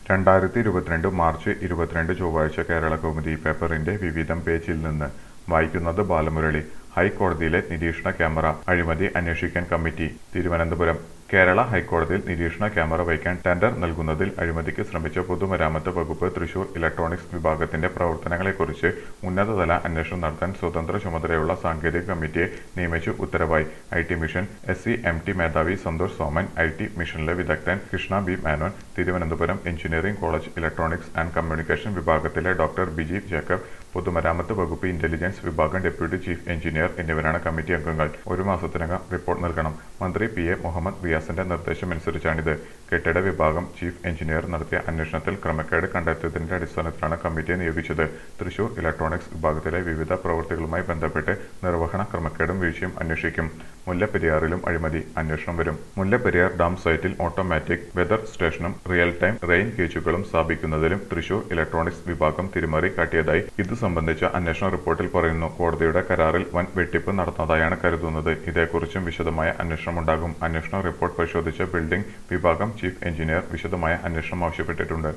രണ്ടായിരത്തി ഇരുപത്തിരണ്ട് മാർച്ച് ഇരുപത്തിരണ്ട് ചൊവ്വാഴ്ച കേരള കൗമുദി പേപ്പറിന്റെ വിവിധം പേജിൽ നിന്ന് വായിക്കുന്നത് ബാലമുരളി ഹൈക്കോടതിയിലെ നിരീക്ഷണ ക്യാമറ അഴിമതി അന്വേഷിക്കാൻ കമ്മിറ്റി തിരുവനന്തപുരം കേരള ഹൈക്കോടതിയിൽ നിരീക്ഷണ ക്യാമറ വയ്ക്കാൻ ടെൻഡർ നൽകുന്നതിൽ അഴിമതിക്ക് ശ്രമിച്ച പൊതുമരാമത്ത് വകുപ്പ് തൃശൂർ ഇലക്ട്രോണിക്സ് വിഭാഗത്തിന്റെ പ്രവർത്തനങ്ങളെക്കുറിച്ച് ഉന്നതതല അന്വേഷണം നടത്താൻ സ്വതന്ത്ര ചുമതലയുള്ള സാങ്കേതിക കമ്മിറ്റിയെ നിയമിച്ചു ഉത്തരവായി I T Mission S C M T മേധാവി സന്തോഷ് സോമൻ ഐ ടി മിഷനിലെ വിദഗ്ധൻ Krishna B Menon Thiruvananthapuram engineering college electronics and communication വിഭാഗത്തിലെ ഡോക്ടർ ബിജി ജേക്കബ് പൊതുമരാമത്ത് വകുപ്പ് ഇന്റലിജൻസ് വിഭാഗം ഡെപ്യൂട്ടി ചീഫ് എഞ്ചിനീയർ എന്നിവരാണ് കമ്മിറ്റി അംഗങ്ങൾ ഒരു മാസത്തിനകം റിപ്പോർട്ട് നൽകണം മന്ത്രി പി എ മുഹമ്മദ് റിയാസിന്റെ നിർദ്ദേശമനുസരിച്ചാണിത് കെട്ടിട വിഭാഗം ചീഫ് എഞ്ചിനീയർ നടത്തിയ അന്വേഷണത്തിൽ ക്രമക്കേട് കണ്ടെത്തിയതിന്റെ അടിസ്ഥാനത്തിലാണ് കമ്മിറ്റിയെ നിയോഗിച്ചത് തൃശൂർ ഇലക്ട്രോണിക്സ് വിഭാഗത്തിലെ വിവിധ പ്രവൃത്തികളുമായി ബന്ധപ്പെട്ട് നിർവഹണ ക്രമക്കേടും വീഴ്ചയും അന്വേഷിക്കും മുല്ലപ്പെരിയാറിലും അഴിമതി അന്വേഷണം വരും മുല്ലപ്പെരിയാർ ഡാം സൈറ്റിൽ ഓട്ടോമാറ്റിക് വെതർ സ്റ്റേഷനും റിയൽ ടൈം റെയിൻ ഗേജുകളും സ്ഥാപിക്കുന്നതിലും തൃശൂർ ഇലക്ട്രോണിക്സ് വിഭാഗം തിരിമറി കാട്ടിയതായി ഇത് സംബന്ധിച്ച അന്വേഷണ റിപ്പോർട്ടിൽ പറയുന്നു കോടതിയുടെ കരാറിൽ വൻ വെട്ടിപ്പ് നടന്നതായാണ് കരുതുന്നത് ഇതേക്കുറിച്ചും വിശദമായ അന്വേഷണമുണ്ടാകും അന്വേഷണ റിപ്പോർട്ട് പരിശോധിച്ച ബിൽഡിംഗ് വിഭാഗം ചീഫ് എഞ്ചിനീയർ വിശദമായ അന്വേഷണം ആവശ്യപ്പെട്ടിട്ടുണ്ട്